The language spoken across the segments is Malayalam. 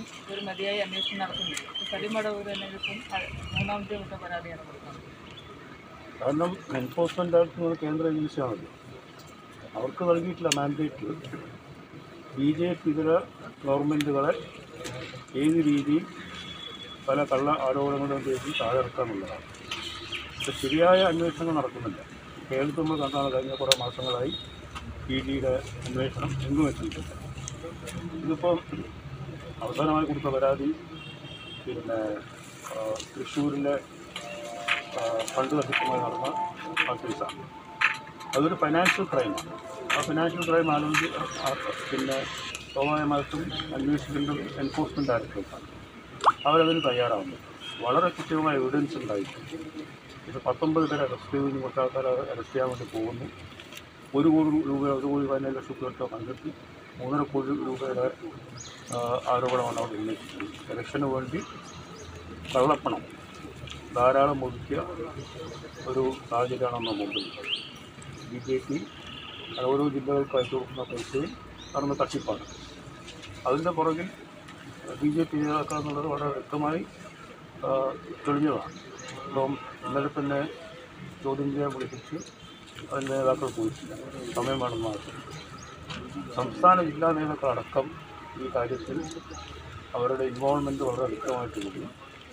ഒരു മതിയായ അന്വേഷണം നടത്തുന്നില്ല സലീം മടവൂർ തന്നെ ഇപ്പം അ- മൂന്നാമത്തെ വട്ട പരാതിയാണ് കൊടുക്കുന്നത് കാരണം എൻഫോഴ്സ്മെൻ്റ് ആയിട്ട് കേന്ദ്ര ഏജൻസിയാണല്ലോ അവർക്ക് നൽകിയിട്ടുള്ള മാൻഡേറ്റിൽ ബി ജെ പി ഇതര ഗവൺമെൻറ്റുകളെ ഏത് രീതിയിൽ പല കള്ള ആരോപണങ്ങളുടെ പേരിൽ താഴെ ഇറക്കാമെന്നുള്ളതാണ് പക്ഷെ ശരിയായ അന്വേഷണങ്ങൾ നടക്കുന്നില്ല കേരളത്തിൽ നമ്മൾ കണ്ടാണ് കഴിഞ്ഞ കുറേ മാസങ്ങളായി ഇ ഡിയുടെ അന്വേഷണം എങ്ങും എത്തിയിട്ടില്ല ഇതിപ്പം അവസാനമായി കൊടുത്ത പരാതി പിന്നെ ആ, തൃശ്ശൂരിലെ ആ, ഫണ്ട് തട്ടിപ്പുമായി നടന്ന ആ കേസാണ് അതൊരു ഫൈനാൻഷ്യൽ ക്രൈമാണ് ആ ഫിനാൻഷ്യൽ ക്രൈം ആലോചിച്ച് ആ- പിന്നെ സ്വാഭാവികമായിട്ടും അന്വേഷിക്കേണ്ടത് എൻഫോഴ്സ്മെൻറ്റ് ഡയറക്ടറേറ്റാണ് അവരതിന് തയ്യാറാവുന്നു വളരെ കൃത്യമായ എവിഡൻസ് ഉണ്ടായിട്ടുണ്ട് ഇത് പത്തൊമ്പത് പേരെ അറസ്റ്റ് ചെയ്തു കുറച്ച് ആൾക്കാർ അറസ്റ്റ് ചെയ്യാൻ വേണ്ടി പോകുന്നു ഒരു കോടി രൂപ ഒരു കോടി പതിനേഴ് ലക്ഷം രൂപ കണ്ടെത്തി മൂന്നര കോടി രൂപയുടെ ആ, ആരോപണമാണ് അവർ ഉന്നയിച്ചത് ഇലക്ഷന് വേണ്ടി കള്ളപ്പണം ധാരാളം ഒതുക്കിയ ഒരു സാഹചര്യമാണ് നമ്മുടെ മുമ്പിൽ ബി ജെ പി ഓരോ ജില്ലകൾക്ക് അയച്ചു കൊടുക്കുന്ന പൈസയും നടന്ന തട്ടിപ്പാണ് അതിൻ്റെ പുറകിൽ ബി ജെ പി നേതാക്കൾ എന്നുള്ളത് വളരെ വ്യക്തമായി ആ, തെളിഞ്ഞതാണ് ഇപ്പം ഇന്നലെ തന്നെ ചോദ്യം ചെയ്യാൻ വിളിപ്പിച്ച് അതിൻ്റെ നേതാക്കൾ പോയിട്ടില്ല സമയം വേണമെന്ന് ആവശ്യം സംസ്ഥാന ജില്ലാ നേതാക്കളടക്കം ഈ കാര്യത്തിൽ അവരുടെ ഇൻവോൾവ്മെൻറ്റ് വളരെ വ്യക്തമായിട്ട് കൂടി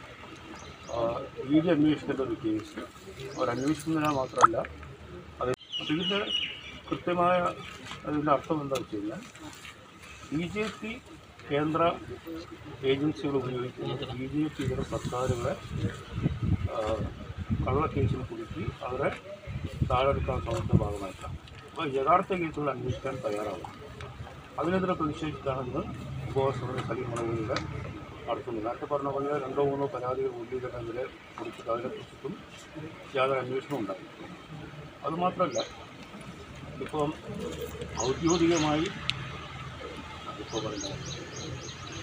ഈ അന്വേഷിക്കേണ്ട ഒരു കേസ് അവരന്വേഷിക്കുന്നതിനാൽ മാത്രമല്ല അത് അപ്പോൾ ഇതിൻ്റെ കൃത്യമായ അതിൻ്റെ അർത്ഥം എന്താണെന്ന് വെച്ച് കഴിഞ്ഞാൽ ബി ജെ പി കേന്ദ്ര ഏജൻസികൾ ഉപയോഗിക്കുന്നത് ബി ജെ പി ഇതര സർക്കാരുകളെ ആ, കള്ളക്കേസിൽ കുടുക്കി അവരെ താഴെടുക്കാൻ ശ്രമത്തിൻ്റെ ഭാഗമായിട്ടാണ് അപ്പോൾ യഥാർത്ഥ കേസുകൾ അന്വേഷിക്കാൻ തയ്യാറാവും അതിനെതിരെ പ്രതിഷേധിച്ചാണ് ഇന്ന് ഉപവാസത്തിന് സലീം മണവൂരിയുടെ നടത്തുന്നത് നേരത്തെ പറഞ്ഞ പോലെ രണ്ടോ മൂന്നോ പരാതികൾ ഉള്ളിലെതിരെ കൊടുത്തിട്ട് അതിനെക്കുറിച്ചിട്ടും യാതൊരു അന്വേഷണം ഉണ്ടായി അതുമാത്രമല്ല ഇപ്പം ഔദ്യോഗികമായി ഇപ്പോൾ പറയുന്നത്